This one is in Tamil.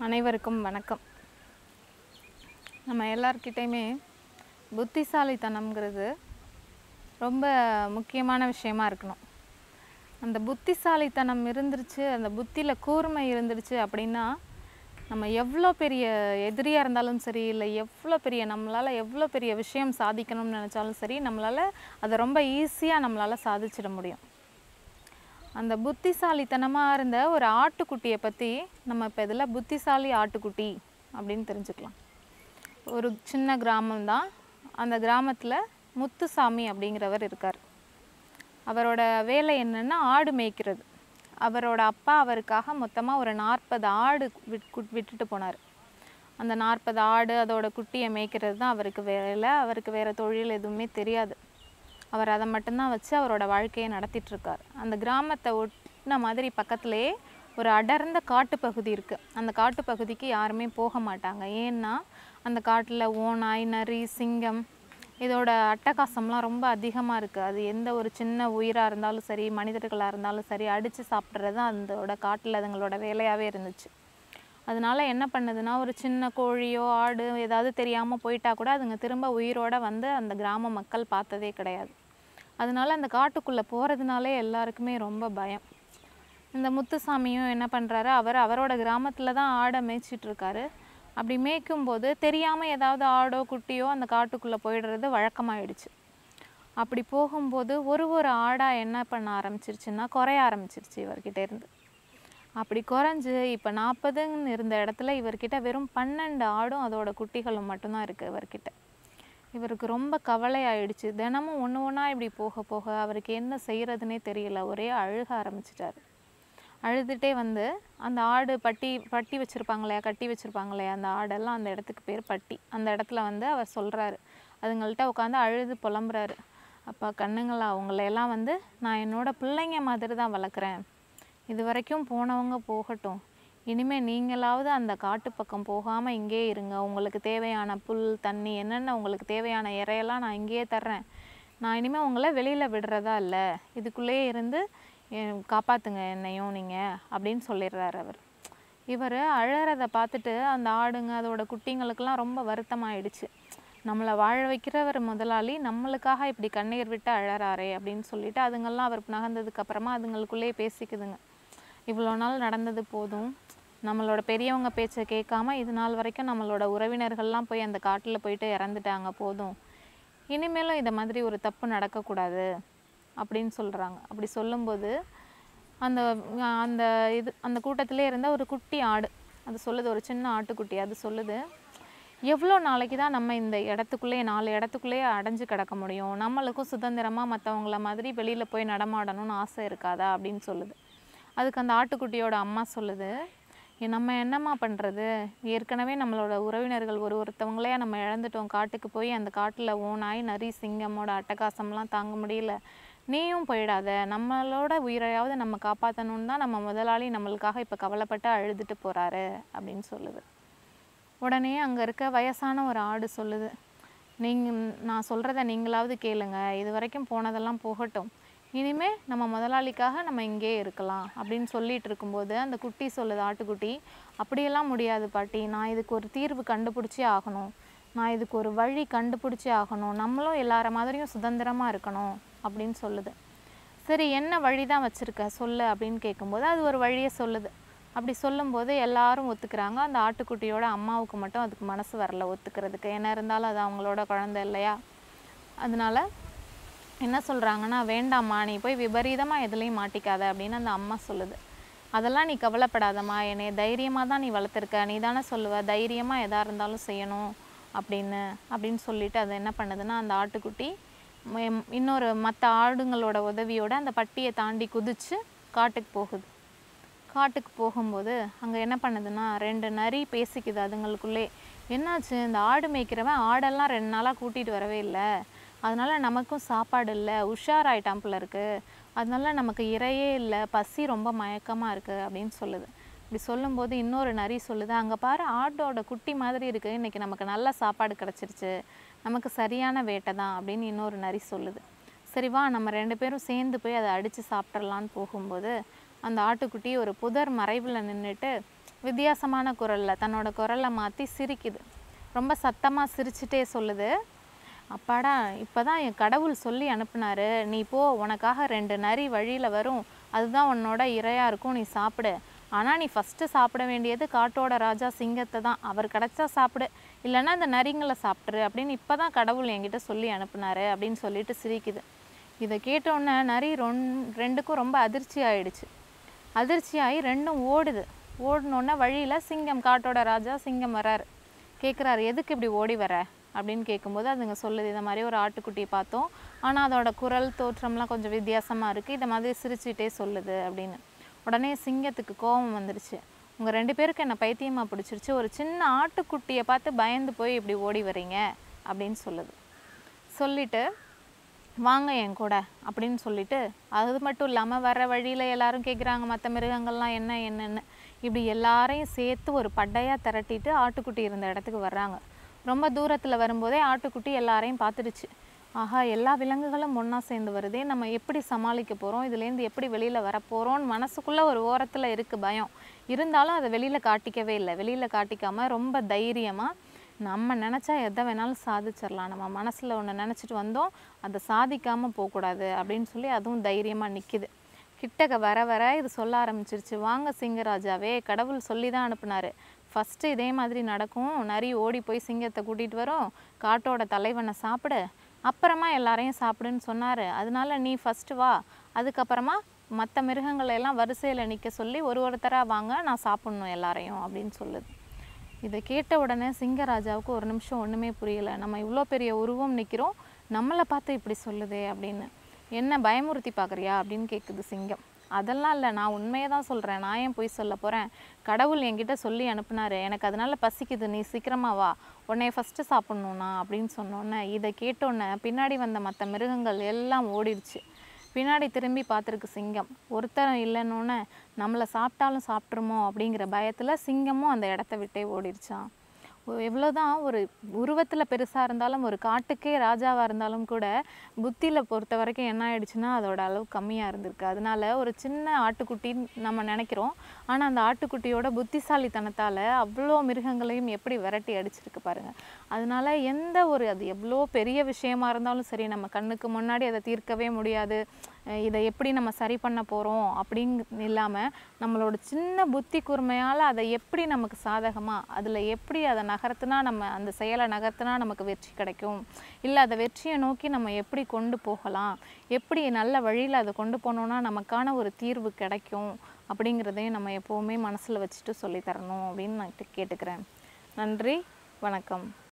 அனைவருக்கும் வணக்கம் நம்ம எல்லார்கிட்டேயுமே புத்திசாலித்தனம்ங்கிறது ரொம்ப முக்கியமான விஷயமா இருக்கணும் அந்த புத்திசாலித்தனம் இருந்துருச்சு அந்த புத்தியில் கூர்மை இருந்துருச்சு அப்படின்னா நம்ம எவ்வளோ பெரிய எதிரியாக இருந்தாலும் சரி இல்லை எவ்வளோ பெரிய நம்மளால் எவ்வளோ பெரிய விஷயம் சாதிக்கணும்னு நினச்சாலும் சரி நம்மளால் அதை ரொம்ப ஈஸியாக நம்மளால் சாதிச்சிட முடியும் அந்த புத்திசாலித்தனமாக இருந்த ஒரு ஆட்டுக்குட்டியை பற்றி நம்ம இப்போ இதில் புத்திசாலி ஆட்டுக்குட்டி அப்படின்னு தெரிஞ்சுக்கலாம் ஒரு சின்ன கிராமம்தான் அந்த கிராமத்தில் முத்துசாமி அப்படிங்கிறவர் இருக்கார் அவரோட வேலை என்னென்னா ஆடு மேய்க்கிறது அவரோட அப்பா அவருக்காக மொத்தமாக ஒரு நாற்பது ஆடு விட் குட்- விட்டுட்டு போனார் அந்த நாற்பது ஆடு அதோட குட்டியை மேய்க்கிறது தான் அவருக்கு வேலை அவருக்கு வேறு தொழில் எதுவுமே தெரியாது அவர் அதை மட்டும்தான் வச்சு அவரோட வாழ்க்கையை நடத்திட்டு இருக்கார் அந்த கிராமத்தை ஒட்டின மாதிரி பக்கத்துலேயே ஒரு அடர்ந்த காட்டுப்பகுதி இருக்குது அந்த காட்டுப்பகுதிக்கு யாருமே போக மாட்டாங்க ஏன்னா அந்த காட்டில் ஓநாய் நரி சிங்கம் இதோட அட்டகாசம்லாம் ரொம்ப அதிகமாக இருக்குது அது எந்த ஒரு சின்ன உயிராக இருந்தாலும் சரி மனிதர்களாக இருந்தாலும் சரி அடித்து சாப்பிட்றது தான் அதோட காட்டில் அதுங்களோட வேலையாகவே இருந்துச்சு அதனால என்ன பண்ணுதுன்னா ஒரு சின்ன கோழியோ ஆடு ஏதாவது தெரியாமல் போயிட்டா கூட அதுங்க திரும்ப உயிரோட வந்து அந்த கிராம மக்கள் பார்த்ததே கிடையாது அதனால அந்த காட்டுக்குள்ளே போகிறதுனாலே எல்லாருக்குமே ரொம்ப பயம் இந்த முத்துசாமியும் என்ன பண்ணுறாரு அவர் அவரோட கிராமத்தில் தான் ஆடை மேய்ச்சிட்டு இருக்காரு அப்படி மேய்க்கும்போது தெரியாமல் ஏதாவது ஆடோ குட்டியோ அந்த காட்டுக்குள்ளே போயிடுறது வழக்கமாயிடுச்சு அப்படி போகும்போது ஒரு ஒரு ஆடாக என்ன பண்ண ஆரம்பிச்சிருச்சுன்னா குறைய ஆரம்பிச்சிருச்சு இவர்கிட்ட இருந்து அப்படி குறைஞ்சு இப்போ நாற்பதுன்னு இருந்த இடத்துல இவர்கிட்ட வெறும் பன்னெண்டு ஆடும் அதோட குட்டிகளும் மட்டும்தான் இருக்குது இவர்கிட்ட இவருக்கு ரொம்ப கவலை ஆயிடுச்சு தினமும் ஒன்று ஒன்றா இப்படி போக போக அவருக்கு என்ன செய்யறதுனே தெரியல ஒரே அழுக ஆரம்பிச்சிட்டாரு அழுதுகிட்டே வந்து அந்த ஆடு பட்டி பட்டி வச்சுருப்பாங்க இல்லையா கட்டி வச்சுருப்பாங்க இல்லையா அந்த ஆடெல்லாம் அந்த இடத்துக்கு பேர் பட்டி அந்த இடத்துல வந்து அவர் சொல்கிறாரு அதுங்கள்ட்ட உட்காந்து அழுது புலம்புறாரு அப்பா கண்ணுங்களா அவங்களையெல்லாம் வந்து நான் என்னோட பிள்ளைங்க மாதிரி தான் வளர்க்குறேன் இது வரைக்கும் போனவங்க போகட்டும் இனிமே நீங்களாவது அந்த காட்டு பக்கம் போகாமல் இங்கேயே இருங்க உங்களுக்கு தேவையான புல் தண்ணி என்னென்ன உங்களுக்கு தேவையான இறையெல்லாம் நான் இங்கேயே தர்றேன் நான் இனிமேல் உங்களை வெளியில் விடுறதா இல்லை இதுக்குள்ளேயே இருந்து எ- காப்பாத்துங்க என்னையும் நீங்கள் அப்படின்னு சொல்லிடுறாரு அவர் இவர் அழறதை பார்த்துட்டு அந்த ஆடுங்க அதோட குட்டிங்களுக்கெல்லாம் ரொம்ப வருத்தமாயிடுச்சு நம்மளை வாழ வைக்கிறவர் முதலாளி நம்மளுக்காக இப்படி கண்ணீர் விட்டு அழறாரே அப்படின்னு சொல்லிட்டு அதுங்கெல்லாம் அவர் நகர்ந்ததுக்கு அப்புறமா அதுங்களுக்குள்ளேயே பேசிக்குதுங்க இவ்வளோ நாள் நடந்தது போதும் நம்மளோட பெரியவங்க பேச்சை கேட்காம இது நாள் வரைக்கும் நம்மளோட உறவினர்கள்லாம் போய் அந்த காட்டில் போயிட்டு இறந்துட்டாங்க போதும் இனிமேலும் இதை மாதிரி ஒரு தப்பு நடக்கக்கூடாது அப்படின்னு சொல்கிறாங்க அப்படி சொல்லும்போது அந்த அஹ் அந்த இது அந்த கூட்டத்திலே இருந்த ஒரு குட்டி ஆடு அது சொல்லுது ஒரு சின்ன ஆட்டுக்குட்டி அது சொல்லுது எவ்வளோ நாளைக்கு தான் நம்ம இந்த இடத்துக்குள்ளேயே நாலு இடத்துக்குள்ளேயே அடைஞ்சு கிடக்க முடியும் நம்மளுக்கும் சுதந்திரமாக மற்றவங்கள மாதிரி வெளியில் போய் நடமாடணும்னு ஆசை இருக்காதா அப்படின்னு சொல்லுது அதுக்கு அந்த ஆட்டுக்குட்டியோட அம்மா சொல்லுது "ஏ, நம்ம என்னம்மா பண்ணுறது ஏற்கனவே நம்மளோட உறவினர்கள் ஒரு ஒருத்தவங்களே நம்ம இழந்துட்டோம் காட்டுக்கு போய் அந்த காட்டில் ஓநாய் நரி சிங்கமோட அட்டகாசம்லாம் தாங்க முடியல நீயும் போயிடாத நம்மளோட உயிரையாவது நம்ம காப்பாற்றணும்னு தான் நம்ம முதலாளி நம்மளுக்காக இப்போ கவலைப்பட்டு அழுதுட்டு போகிறாரு அப்படின்னு சொல்லுது உடனே அங்கே இருக்க வயசான ஒரு ஆடு சொல்லுது நீங்கள் நான் சொல்கிறத நீங்களாவது கேளுங்க இது வரைக்கும் போனதெல்லாம் போகட்டும் இனிமே நம்ம முதலாளிக்காக நம்ம இங்கேயே இருக்கலாம் அப்படின்னு சொல்லிட்டு இருக்கும்போது அந்த குட்டி சொல்லுது ஆட்டுக்குட்டி அப்படியெல்லாம் முடியாது பாட்டி நான் இதுக்கு ஒரு தீர்வு கண்டுபிடிச்சே ஆகணும் நான் இதுக்கு ஒரு வழி கண்டுபிடிச்சே ஆகணும் நம்மளும் எல்லார மாதிரியும் சுதந்திரமாக இருக்கணும் அப்படின்னு சொல்லுது சரி என்ன வழி தான் வச்சுருக்க சொல்லு அப்படின்னு கேட்கும்போது அது ஒரு வழியை சொல்லுது அப்படி சொல்லும்போது எல்லாரும் ஒத்துக்கிறாங்க அந்த ஆட்டுக்குட்டியோட அம்மாவுக்கு மட்டும் அதுக்கு மனசு வரல ஒத்துக்கிறதுக்கு என்ன இருந்தாலும் அது அவங்களோட குழந்தை இல்லையா அதனால என்ன சொல்கிறாங்கன்னா வேண்டாம்மா நீ போய் விபரீதமாக எதுலேயும் மாட்டிக்காத அப்படின்னு அந்த அம்மா சொல்லுது அதெல்லாம் நீ கவலைப்படாதம்மா என்னை தைரியமாக தான் நீ வளர்த்துருக்க நீ தானே சொல்லுவ தைரியமாக எதாக இருந்தாலும் செய்யணும் அப்படின்னு அப்படின்னு சொல்லிட்டு அது என்ன பண்ணுதுன்னா அந்த ஆட்டுக்குட்டி ம், இன்னொரு மற்ற ஆடுங்களோட உதவியோட அந்த பட்டியை தாண்டி குதிச்சு காட்டுக்கு போகுது காட்டுக்கு போகும்போது அங்கே என்ன பண்ணுதுன்னா ரெண்டு நரி பேசிக்குது அதுங்களுக்குள்ளே என்னாச்சு இந்த ஆடு மேய்க்கிறவன் ஆடெல்லாம் ரெண்டு நாளாக கூட்டிகிட்டு வரவே இல்லை அதனால நமக்கும் சாப்பாடு இல்லை உஷாராயிட்டான் போல இருக்கு அதனால நமக்கு இரையே இல்லை பசி ரொம்ப மயக்கமாக இருக்கு அப்படின்னு சொல்லுது இப்படி சொல்லும்போது இன்னொரு நரி சொல்லுது அங்கே பாரு ஆட்டோட குட்டி மாதிரி இருக்கு இன்னைக்கு நமக்கு நல்ல சாப்பாடு கிடச்சிருச்சு நமக்கு சரியான வேட்டை தான் அப்படின்னு இன்னொரு நரி சொல்லுது சரி வா நம்ம ரெண்டு பேரும் சேர்ந்து போய் அதை அடித்து சாப்பிட்றலான்னு போகும்போது அந்த ஆட்டுக்குட்டி ஒரு புதர் மறைவில் நின்றுட்டு வித்தியாசமான குரலில் தன்னோட குரலை மாற்றி சிரிக்குது ரொம்ப சத்தமாக சிரிச்சிட்டே சொல்லுது அப்பாடா இப்போ தான் என் கடவுள் சொல்லி அனுப்புனாரு நீ போ உனக்காக ரெண்டு நரி வழியில் வரும் அதுதான் உன்னோட இரையாக இருக்கும் நீ சாப்பிடு ஆனால் நீ ஃபஸ்ட்டு சாப்பிட வேண்டியது காட்டோட ராஜா சிங்கத்தை தான் அவர் கிடச்சா சாப்பிடு இல்லைன்னா இந்த நரிங்களை சாப்பிட்ரு அப்படின்னு இப்போ தான் கடவுள் என்கிட்ட சொல்லி அனுப்புனாரு அப்படின்னு சொல்லிட்டு சிரிக்குது இதை கேட்டோன்னே நரி ரொன் ரெண்டுக்கும் ரொம்ப அதிர்ச்சி ஆயிடுச்சு அதிர்ச்சியாகி ரெண்டும் ஓடுது ஓடினோடனே வழியில் சிங்கம் காட்டோட ராஜா சிங்கம் வராரு கேட்குறாரு எதுக்கு இப்படி ஓடி வர அப்படின்னு கேட்கும்போது அதுங்க சொல்லுது இந்த மாதிரி ஒரு ஆட்டுக்குட்டியை பார்த்தோம் ஆனால் அதோட குரல் தோற்றம்லாம் கொஞ்சம் வித்தியாசமாக இருக்குது இந்த மாதிரி சிரிச்சிட்டே சொல்லுது அப்படின்னு உடனே சிங்கத்துக்கு கோபம் வந்துருச்சு உங்கள் ரெண்டு பேருக்கு என்ன பைத்தியமாக பிடிச்சிருச்சு ஒரு சின்ன ஆட்டுக்குட்டியை பார்த்து பயந்து போய் இப்படி ஓடி வரீங்க அப்படின்னு சொல்லுது சொல்லிட்டு வாங்க என் கூட அப்படின்னு சொல்லிட்டு அது மட்டும் இல்லாமல் வர வழியில் எல்லாரும் கேட்குறாங்க மற்ற மிருகங்கள்லாம் என்ன என்னன்னு இப்படி எல்லாரையும் சேர்த்து ஒரு பட்டையாக திரட்டிட்டு ஆட்டுக்குட்டி இருந்த இடத்துக்கு வர்றாங்க ரொம்ப தூரத்தில் வரும்போதே ஆட்டுக்குட்டி எல்லாரையும் பார்த்துடுச்சு ஆஹா எல்லா விலங்குகளும் ஒன்றா சேர்ந்து வருதே நம்ம எப்படி சமாளிக்க போகிறோம் இதுலேருந்து எப்படி வெளியில் வரப்போகிறோம்னு மனசுக்குள்ளே ஒரு ஓரத்தில் இருக்குது பயம் இருந்தாலும் அதை வெளியில் காட்டிக்கவே இல்லை வெளியில் காட்டிக்காமல் ரொம்ப தைரியமாக நம்ம நினச்சா எதை வேணாலும் சாதிச்சிடலாம் நம்ம மனசில் ஒன்று நினச்சிட்டு வந்தோம் அதை சாதிக்காமல் போகக்கூடாது அப்படின்னு சொல்லி அதுவும் தைரியமாக நிற்கிது கிட்டக்க வர வர இது சொல்ல ஆரம்பிச்சிருச்சு வாங்க சிங்கராஜாவே கடவுள் சொல்லி தான் அனுப்புனாரு ஃபஸ்ட்டு இதே மாதிரி நடக்கும் நரி ஓடி போய் சிங்கத்தை கூட்டிகிட்டு வரும் காட்டோட தலைவனை சாப்பிடு அப்புறமா எல்லாரையும் சாப்பிடுன்னு சொன்னார் அதனால நீ ஃபஸ்ட்டு வா அதுக்கப்புறமா மற்ற மிருகங்களை எல்லாம் வரிசையில் நிற்க சொல்லி ஒரு ஒருத்தராக வாங்க நான் சாப்பிட்ணும் எல்லாரையும் அப்படின்னு சொல்லுது இதை கேட்ட உடனே சிங்கராஜாவுக்கு ஒரு நிமிஷம் ஒன்றுமே புரியல நம்ம இவ்வளோ பெரிய உருவம் நிற்கிறோம் நம்மளை பார்த்து இப்படி சொல்லுதே அப்படின்னு என்ன பயமுறுத்தி பார்க்குறியா அப்படின்னு கேட்குது சிங்கம் அதெல்லாம் இல்லை நான் உண்மையை தான் சொல்கிறேன் நான் ஏன் போய் சொல்ல போகிறேன் கடவுள் என்கிட்ட சொல்லி அனுப்புனாரு எனக்கு அதனால பசிக்குது நீ சீக்கிரமா வா உன்னைய ஃபஸ்ட்டு சாப்பிட்ணுண்ணா அப்படின்னு சொன்னோன்னே இதை கேட்டோன்னே பின்னாடி வந்த மற்ற மிருகங்கள் எல்லாம் ஓடிடுச்சு பின்னாடி திரும்பி பார்த்துருக்கு சிங்கம் ஒருத்தரும் இல்லைன்னொன்னே நம்மளை சாப்பிட்டாலும் சாப்பிட்ருமோ அப்படிங்கிற பயத்தில் சிங்கமும் அந்த இடத்த விட்டே ஓடிடுச்சான் எவ்வளோதான் ஒரு உருவத்தில் பெருசாக இருந்தாலும் ஒரு காட்டுக்கே ராஜாவாக இருந்தாலும் கூட புத்தியில் பொறுத்த வரைக்கும் என்ன ஆயிடுச்சுன்னா அதோட அளவு கம்மியாக இருந்திருக்கு அதனால ஒரு சின்ன ஆட்டுக்குட்டின்னு நம்ம நினைக்கிறோம் ஆனால் அந்த ஆட்டுக்குட்டியோட புத்திசாலித்தனத்தால் அவ்வளோ மிருகங்களையும் எப்படி விரட்டி அடிச்சிருக்கு பாருங்கள் அதனால எந்த ஒரு அது எவ்வளோ பெரிய விஷயமா இருந்தாலும் சரி நம்ம கண்ணுக்கு முன்னாடி அதை தீர்க்கவே முடியாது அஹ் இதை எப்படி நம்ம சரி பண்ண போகிறோம் அப்படிங்க இல்லாமல் நம்மளோட சின்ன புத்தி கூர்மையால் அதை எப்படி நமக்கு சாதகமாக அதில் எப்படி அதை நகர்த்தினா நம்ம அந்த செயலை நகர்த்தினா நமக்கு வெற்றி கிடைக்கும் இல்லை அதை வெற்றியை நோக்கி நம்ம எப்படி கொண்டு போகலாம் எப்படி நல்ல வழியில் அதை கொண்டு போனோம்னா நமக்கான ஒரு தீர்வு கிடைக்கும் அப்படிங்கிறதையும் நம்ம எப்போவுமே மனசில் வச்சுட்டு சொல்லித் தரணும் அப்படின்னு நான் கேட்டுக்கிறேன் நன்றி வணக்கம்